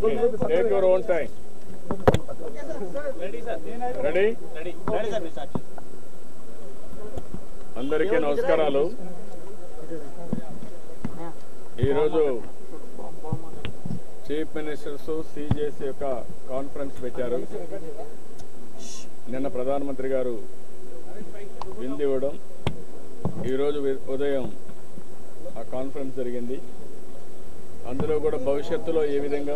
okay take your own time ready అందరికీ నమస్కారాలు ఈరోజు చీఫ్ మినిస్టర్స్ సిజేసి యొక్క కాన్ఫరెన్స్ పెట్టారు నిన్న ప్రధానమంత్రి గారు విందు ఇవ్వడం ఈరోజు వి- ఉదయం ఆ కాన్ఫరెన్స్ జరిగింది అందులో కూడా భవిష్యత్తులో ఏ విధంగా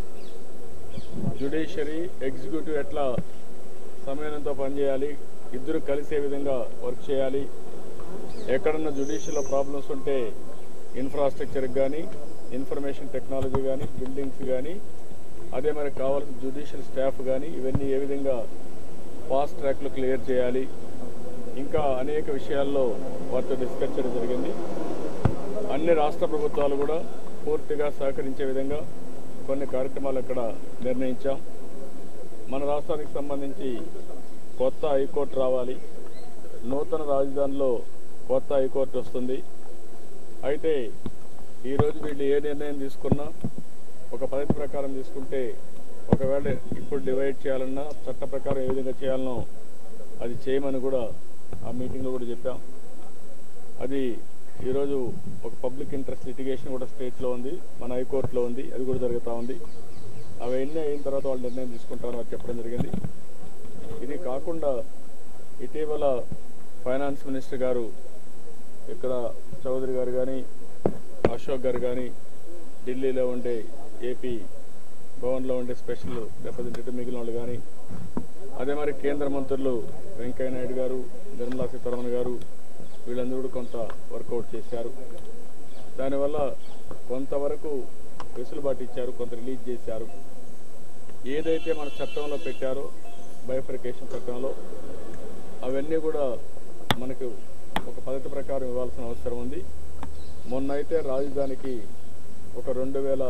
జ్యుడిషియరీ ఎగ్జిక్యూటివ్ ఎట్లా సమన్వయంతో పనిచేయాలి ఇద్దరు కలిసే విధంగా వర్క్ చేయాలి ఎక్కడన్నా జ్యుడిషియల్లో ప్రాబ్లమ్స్ ఉంటే ఇన్ఫ్రాస్ట్రక్చర్కి కానీ ఇన్ఫర్మేషన్ టెక్నాలజీ కానీ బిల్డింగ్స్ కానీ అదే మరి కావాల్సిన జ్యుడిషియల్ స్టాఫ్ కానీ ఇవన్నీ ఏ విధంగా ఫాస్ట్ ట్రాక్లో క్లియర్ చేయాలి ఇంకా అనేక విషయాల్లో వారితో డిస్కస్ చేయడం జరిగింది అన్ని రాష్ట్ర ప్రభుత్వాలు కూడా పూర్తిగా సహకరించే విధంగా కొన్ని కార్యక్రమాలు అక్కడ నిర్ణయించాం మన రాష్ట్రానికి సంబంధించి కొత్త హైకోర్టు రావాలి నూతన రాజధానిలో కొత్త హైకోర్టు వస్తుంది అయితే ఈరోజు వీళ్ళు ఏ నిర్ణయం తీసుకున్నా ఒక పద్ధతి ప్రకారం తీసుకుంటే ఒకవేళ ఇప్పుడు డివైడ్ చేయాలన్నా చట్ట ప్రకారం ఏ విధంగా చేయాలనో అది చేయమని కూడా ఆ మీటింగ్లో కూడా చెప్పాం అది ఈరోజు ఒక పబ్లిక్ ఇంట్రెస్ట్ లిటిగేషన్ కూడా స్టేట్లో ఉంది మన హైకోర్టులో ఉంది అది కూడా జరుగుతూ ఉంది అవన్నీ అయిన తర్వాత వాళ్ళు నిర్ణయం తీసుకుంటారని వారు చెప్పడం జరిగింది ఇది కాకుండా ఇటీవల ఫైనాన్స్ మినిస్టర్ గారు ఇక్కడ చౌదరి గారు కానీ అశోక్ గారు కానీ ఢిల్లీలో ఉండే ఏపీ భవన్లో ఉండే స్పెషల్ రిప్రజెంటేటివ్ మిగిలిన వాళ్ళు కానీ అదే మరి కేంద్ర మంత్రులు వెంకయ్య నాయుడు గారు నిర్మలా సీతారామన్ గారు వీళ్ళందరూ కూడా కొంత వర్కౌట్ చేశారు దానివల్ల కొంతవరకు వెసులుబాటు ఇచ్చారు కొంత రిలీజ్ చేశారు ఏదైతే మన చట్టంలో పెట్టారో బైఫర్కేషన్ చట్టంలో అవన్నీ కూడా మనకు ఒక పద్ధతి ప్రకారం ఇవ్వాల్సిన అవసరం ఉంది మొన్న అయితే రాజధానికి ఒక రెండు వేల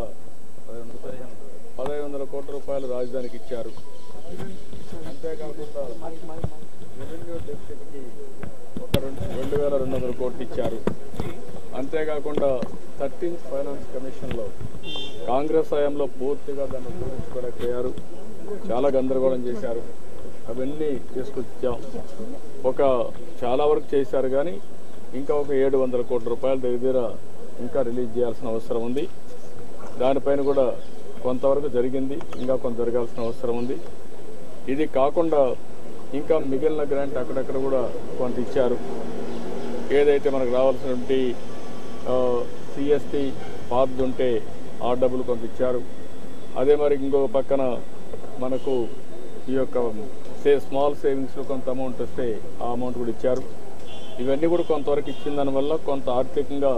పదహైదు వందల కోట్ల రూపాయలు రాజధానికి ఇచ్చారు అంతేకాకుండా రెవెన్యూ డెఫిసిట్కి ఒక రెండు రెండు వేల రెండు వందల కోట్లు ఇచ్చారు అంతేకాకుండా థర్టీన్త్ ఫైనాన్స్ కమిషన్లో కాంగ్రెస్ హయాంలో పూర్తిగా దాన్ని ఉపయోగించుకోలేకపోయారు చాలా గందరగోళం చేశారు అవన్నీ తీసుకొచ్చాం ఒక చాలా వరకు చేశారు కానీ ఇంకా ఒక ఏడు వందల కోట్ల రూపాయల దగ్గర ఇంకా రిలీజ్ చేయాల్సిన అవసరం ఉంది దానిపైన కూడా కొంతవరకు జరిగింది ఇంకా కొంత జరగాల్సిన అవసరం ఉంది ఇది కాకుండా ఇంకా మిగిలిన గ్రాంట్ అక్కడక్కడ కూడా కొంత ఇచ్చారు ఏదైతే మనకు రావాల్సినటువంటి సిఎస్టీ పాత్ ఉంటే ఆ డబ్బులు కొంత ఇచ్చారు అదే మరి ఇంకొక పక్కన మనకు ఈ యొక్క సే స్మాల్ సేవింగ్స్లో కొంత అమౌంట్ వస్తే ఆ అమౌంట్ కూడా ఇచ్చారు ఇవన్నీ కూడా కొంతవరకు ఇచ్చిన దానివల్ల కొంత ఆర్థికంగా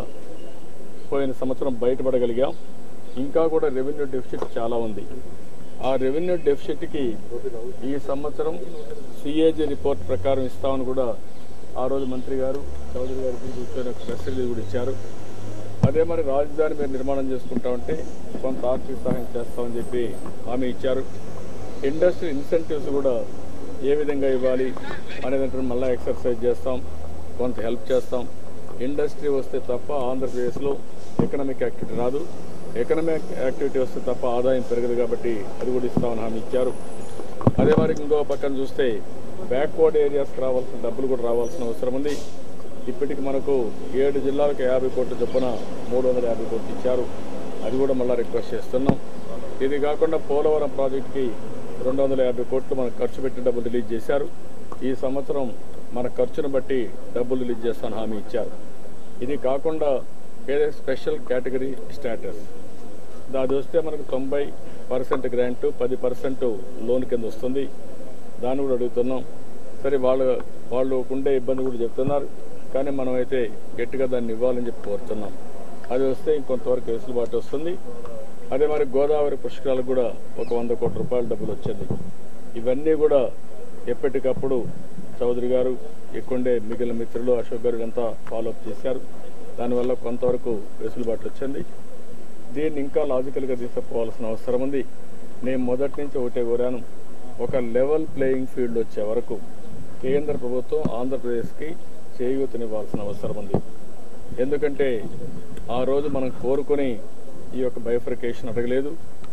పోయిన సంవత్సరం బయటపడగలిగాం ఇంకా కూడా రెవెన్యూ డెఫిసిట్ చాలా ఉంది ఆ రెవెన్యూ డెఫిసిట్కి ఈ సంవత్సరం సిఏజీ రిపోర్ట్ ప్రకారం ఇస్తామని కూడా ఆ రోజు మంత్రి గారు చౌదరి గారికి కూర్చొని ఒక ప్రెస్ రిలీజ్ కూడా ఇచ్చారు అదే మరి రాజధాని మీరు నిర్మాణం చేసుకుంటామంటే కొంత ఆర్థిక సహాయం చేస్తామని చెప్పి హామీ ఇచ్చారు ఇండస్ట్రీ ఇన్సెంటివ్స్ కూడా ఏ విధంగా ఇవ్వాలి అనేది మళ్ళీ ఎక్సర్సైజ్ చేస్తాం కొంత హెల్ప్ చేస్తాం ఇండస్ట్రీ వస్తే తప్ప ఆంధ్రప్రదేశ్లో ఎకనామిక్ యాక్టివిటీ రాదు ఎకనామిక్ యాక్టివిటీ వస్తే తప్ప ఆదాయం పెరగదు కాబట్టి అది కూడా ఇస్తామని హామీ ఇచ్చారు అదే మరి ఇంకో పక్కన చూస్తే బ్యాక్వర్డ్ ఏరియాస్కి రావాల్సిన డబ్బులు కూడా రావాల్సిన అవసరం ఉంది ఇప్పటికి మనకు ఏడు జిల్లాలకు యాభై కోట్ల చొప్పున మూడు వందల యాభై కోట్లు ఇచ్చారు అది కూడా మళ్ళీ రిక్వెస్ట్ చేస్తున్నాం ఇది కాకుండా పోలవరం ప్రాజెక్టుకి రెండు వందల యాభై కోట్లు మనకు ఖర్చు పెట్టిన డబ్బులు రిలీజ్ చేశారు ఈ సంవత్సరం మన ఖర్చును బట్టి డబ్బులు రిలీజ్ చేస్తాను హామీ ఇచ్చారు ఇది కాకుండా ఏదైతే స్పెషల్ కేటగిరీ స్టేటస్ దాది వస్తే మనకు తొంభై పర్సెంట్ గ్రాంట్ పది పర్సెంట్ లోన్ కింద వస్తుంది దాన్ని కూడా అడుగుతున్నాం సరే వాళ్ళ వాళ్ళు ఉండే ఇబ్బంది కూడా చెప్తున్నారు కానీ మనం అయితే గట్టిగా దాన్ని ఇవ్వాలని చెప్పి కోరుతున్నాం అది వస్తే ఇంకొంతవరకు వెసులుబాటు వస్తుంది అదే మరి గోదావరి పుష్కరాలకు కూడా ఒక వంద కోట్ల రూపాయల డబ్బులు వచ్చింది ఇవన్నీ కూడా ఎప్పటికప్పుడు చౌదరి గారు ఎక్కువండే మిగిలిన మిత్రులు అశోక్ గారు అంతా ఫాలోఅప్ చేశారు దానివల్ల కొంతవరకు వెసులుబాటు వచ్చింది దీన్ని ఇంకా లాజికల్గా తీసుకుపోవాల్సిన అవసరం ఉంది నేను మొదటి నుంచి ఒకటే కోరాను ఒక లెవెల్ ప్లేయింగ్ ఫీల్డ్ వచ్చే వరకు కేంద్ర ప్రభుత్వం ఆంధ్రప్రదేశ్కి చేయూతనివ్వాల్సిన అవసరం ఉంది ఎందుకంటే ఆ రోజు మనం కోరుకొని ఈ యొక్క బైఫర్కేషన్ అడగలేదు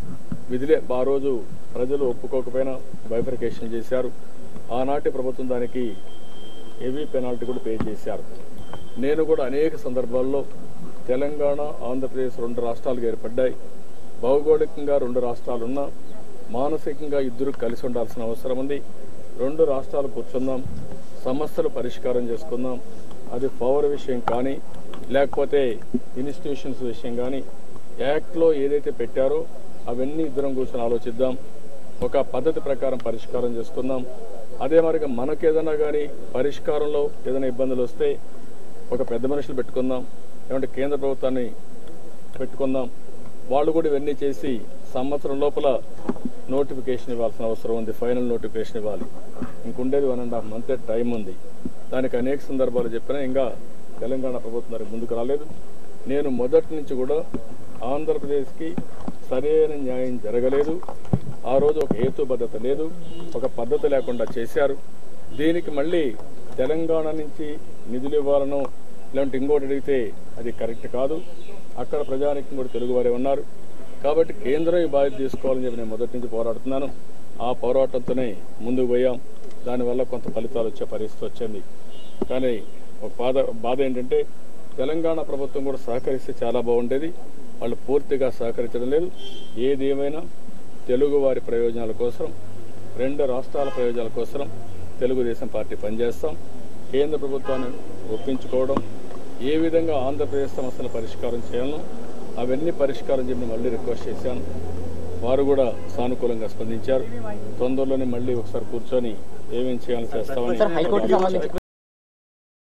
విధిలే ఆ రోజు ప్రజలు ఒప్పుకోకపోయినా బైఫర్కేషన్ చేశారు ఆనాటి ప్రభుత్వం దానికి హెవీ పెనాల్టీ కూడా పే చేశారు నేను కూడా అనేక సందర్భాల్లో తెలంగాణ ఆంధ్రప్రదేశ్ రెండు రాష్ట్రాలుగా ఏర్పడ్డాయి భౌగోళికంగా రెండు రాష్ట్రాలున్నా మానసికంగా ఇద్దరు కలిసి ఉండాల్సిన అవసరం ఉంది రెండు రాష్ట్రాలు కూర్చుందాం సమస్యలు పరిష్కారం చేసుకుందాం అది పవర్ విషయం కానీ లేకపోతే ఇన్స్టిట్యూషన్స్ విషయం కానీ యాక్ట్లో ఏదైతే పెట్టారో అవన్నీ ఇద్దరం కూర్చొని ఆలోచిద్దాం ఒక పద్ధతి ప్రకారం పరిష్కారం చేసుకుందాం అదే మరిగా మనకు ఏదైనా కానీ పరిష్కారంలో ఏదైనా ఇబ్బందులు వస్తే ఒక పెద్ద మనుషులు పెట్టుకుందాం లేదంటే కేంద్ర ప్రభుత్వాన్ని పెట్టుకుందాం వాళ్ళు కూడా ఇవన్నీ చేసి సంవత్సరం లోపల నోటిఫికేషన్ ఇవ్వాల్సిన అవసరం ఉంది ఫైనల్ నోటిఫికేషన్ ఇవ్వాలి ఇంకుండేది one and half month time ఉంది దానికి అనేక సందర్భాలు చెప్పినా ఇంకా తెలంగాణ ప్రభుత్వం దానికి ముందుకు రాలేదు నేను మొదటి నుంచి కూడా ఆంధ్రప్రదేశ్కి సరైన న్యాయం జరగలేదు ఆ రోజు ఒక హేతుబద్ధత లేదు ఒక పద్ధతి లేకుండా చేశారు దీనికి మళ్ళీ తెలంగాణ నుంచి నిధులు ఇవ్వాలనో ఇలాంటి ఇంకోటి అడిగితే అది కరెక్ట్ కాదు అక్కడ ప్రజానికి కూడా తెలుగువారే ఉన్నారు కాబట్టి కేంద్రం ఈ బాధ్యత తీసుకోవాలని చెప్పి నేను మొదటి నుంచి పోరాడుతున్నాను ఆ పోరాటంతోనే ముందుకు పోయాం దానివల్ల కొంత ఫలితాలు వచ్చే పరిస్థితి వచ్చింది కానీ ఒక బాధ బాధ ఏంటంటే తెలంగాణ ప్రభుత్వం కూడా సహకరిస్తే చాలా బాగుండేది వాళ్ళు పూర్తిగా సహకరించడం లేదు ఏది ఏమైనా తెలుగు వారి ప్రయోజనాల కోసం రెండు రాష్ట్రాల ప్రయోజనాల కోసం తెలుగుదేశం పార్టీ పనిచేస్తాం కేంద్ర ప్రభుత్వాన్ని ఒప్పించుకోవడం ఏ విధంగా ఆంధ్రప్రదేశ్ సమస్యలు పరిష్కారం చేయాలో అవన్నీ పరిష్కారం చెప్పి మళ్ళీ రిక్వెస్ట్ చేశాను వారు కూడా సానుకూలంగా స్పందించారు తొందరలోనే మళ్ళీ ఒకసారి కూర్చొని ఏమేం చేయాలో చేస్తామని సార్ హైకోర్టు సంబంధించి